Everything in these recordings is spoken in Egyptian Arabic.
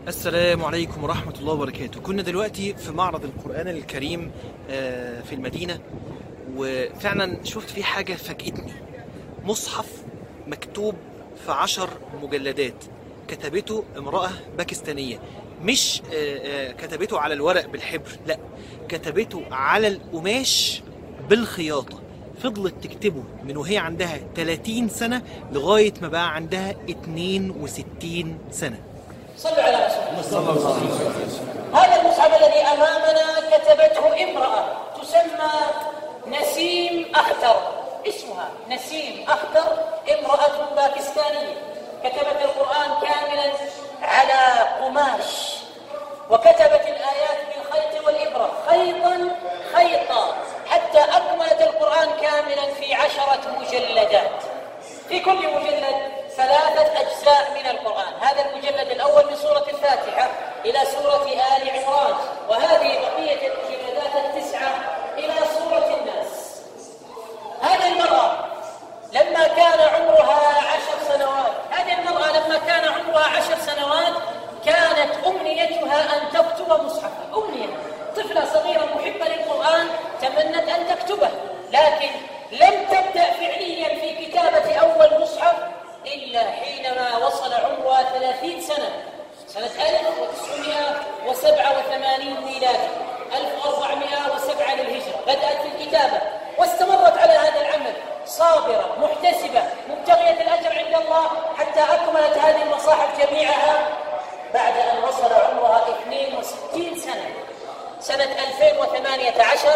السلام عليكم ورحمة الله وبركاته كنا دلوقتي في معرض القرآن الكريم آه، في المدينة وفعلا شفت فيه حاجة فاجئتني مصحف مكتوب في عشر مجلدات كتبته امرأة باكستانية مش آه، آه، كتبته على الورق بالحبر لا كتبته على القماش بالخياطة فضلت تكتبه من وهي عندها 30 سنة لغاية ما بقى عندها 62 سنة صلوا على رسول الله هذا المصحف الذي امامنا كتبته امراه تسمى نسيم اختر اسمها نسيم اختر امراه باكستانيه كتبت القران كاملا على قماش وكتبت الايات بالخيط والابره خيطا خيطا حتى اكملت القران كاملا في عشره مجلدات في كل مجلد ثلاثة أجزاء من القرآن هذا المجلد الأول من سورة الفاتحة إلى سورة آل عمران وهذه بقية المجلدات التسعة إلى سورة الناس هذه المرأة لما كان عمرها عشر سنوات هذه المرأة لما كان عمرها عشر سنوات كانت أمنيتها أن تكتب مصحفا أمنية طفلة صغيرة محبة للقرآن تمنت أن تكتبه لكن لم تبدأ فعليا في كتابة أول مصحف إلا حينما وصل عمرها ثلاثين سنة سنة 1987 ميلادي 1407 للهجرة بدأت في الكتابة واستمرت على هذا العمل صابرة محتسبة مبتغية الأجر عند الله حتى أكملت هذه المصاحف جميعها بعد أن وصل عمرها 62 سنة سنة 2018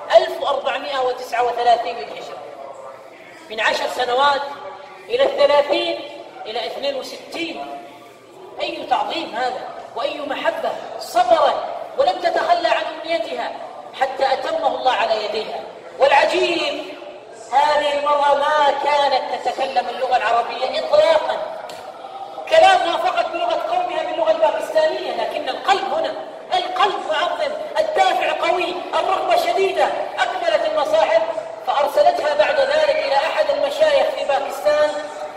1439 للهجرة من عشر سنوات إلى الثلاثين إلى اثنين وستين أي تعظيم هذا وأي محبة صبرت ولم تتخلى عن أمنيتها حتى أتمه الله على يديها والعجيب هذه المرأة ما كانت تتكلم اللغة العربية إطلاقا كلامها فقط بلغة قومها باللغة الباكستانية لكن القلب هنا القلب معظم الدافع قوي الرغبة شديدة أكملت المصاحف فأرسلتها بعد ذلك إلى أحد المشايخ في باكستان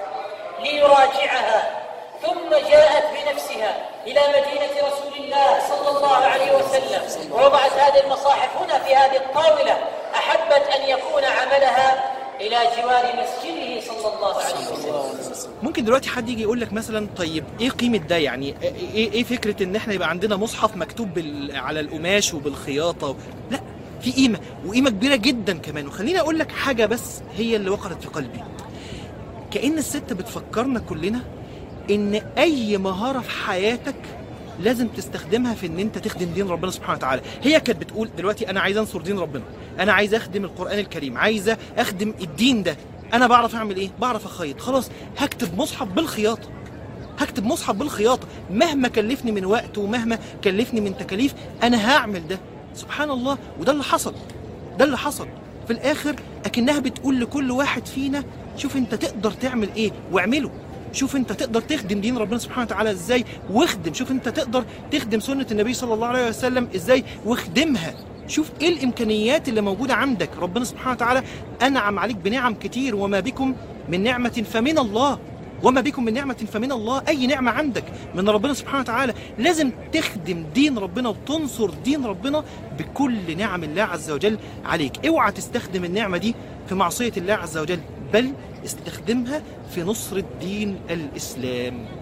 ليراجعها ثم جاءت بنفسها إلى مدينة رسول الله صلى الله عليه وسلم ووضعت هذه المصاحف هنا في هذه الطاولة أحبت أن يكون عملها إلى جوار مسجده صلى الله عليه وسلم ممكن دلوقتي حد يجي يقول لك مثلا طيب ايه قيمه ده يعني ايه ايه فكره ان احنا يبقى عندنا مصحف مكتوب بال... على القماش وبالخياطه و... لا في قيمه وقيمه كبيره جدا كمان وخليني اقول لك حاجه بس هي اللي وقرت في قلبي كأن الست بتفكرنا كلنا ان اي مهاره في حياتك لازم تستخدمها في ان انت تخدم دين ربنا سبحانه وتعالى هي كانت بتقول دلوقتي انا عايزه انصر دين ربنا انا عايزه اخدم القران الكريم عايزه اخدم الدين ده انا بعرف اعمل ايه بعرف اخيط خلاص هكتب مصحف بالخياطه هكتب مصحف بالخياطه مهما كلفني من وقت ومهما كلفني من تكاليف انا هعمل ده سبحان الله وده اللي حصل ده اللي حصل في الاخر اكنها بتقول لكل واحد فينا شوف انت تقدر تعمل ايه واعمله شوف انت تقدر تخدم دين ربنا سبحانه وتعالى ازاي واخدم شوف انت تقدر تخدم سنة النبي صلى الله عليه وسلم ازاي واخدمها شوف ايه الامكانيات اللي موجودة عندك ربنا سبحانه وتعالى انعم عليك بنعم كتير وما بكم من نعمة فمن الله وما بكم من نعمة فمن الله أي نعمة عندك من ربنا سبحانه وتعالى لازم تخدم دين ربنا وتنصر دين ربنا بكل نعم الله عز وجل عليك اوعى تستخدم النعمة دي في معصية الله عز وجل بل استخدمها في نصرة دين الإسلام